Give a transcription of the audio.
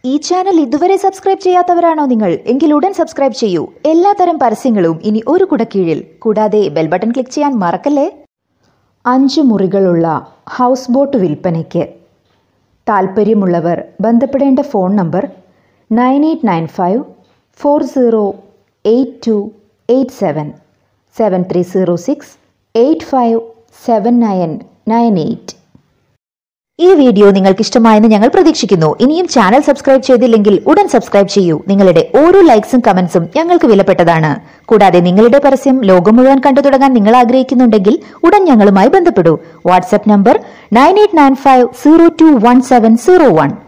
ഈ ചാനൽ ഇതുവരെ സബ്സ്ക്രൈബ് ചെയ്യാത്തവരാണോ നിങ്ങൾ എങ്കിൽ ഉടൻ സബ്സ്ക്രൈബ് ചെയ്യൂ എല്ലാത്തരം പരസ്യങ്ങളും ഇനി ഒരു കുടക്കീഴിൽ കൂടാതെ ബെൽ ബട്ടൺ ക്ലിക്ക് ചെയ്യാൻ മറക്കല്ലേ അഞ്ച് മുറികളുള്ള ഹൗസ് ബോട്ട് വിൽപ്പനയ്ക്ക് താൽപ്പര്യമുള്ളവർ ബന്ധപ്പെടേണ്ട phone number nine eight nine five four zero eight two eight seven seven three zero six eight five seven nine nine eight ഈ വീഡിയോ നിങ്ങൾക്ക് ഇഷ്ടമായെന്ന് ഞങ്ങൾ പ്രതീക്ഷിക്കുന്നു ഇനിയും ചാനൽ സബ്സ്ക്രൈബ് ചെയ്തില്ലെങ്കിൽ ഉടൻ സബ്സ്ക്രൈബ് ചെയ്യൂ നിങ്ങളുടെ ഓരോ ലൈക്സും കമന്റ്സും ഞങ്ങൾക്ക് വിലപ്പെട്ടതാണ് കൂടാതെ നിങ്ങളുടെ പരസ്യം ലോകം മുഴുവൻ കണ്ടു തുടങ്ങാൻ നിങ്ങൾ ആഗ്രഹിക്കുന്നുണ്ടെങ്കിൽ ഉടൻ ഞങ്ങളുമായി ബന്ധപ്പെടൂ WhatsApp number nine eight nine five zero two one seven zero one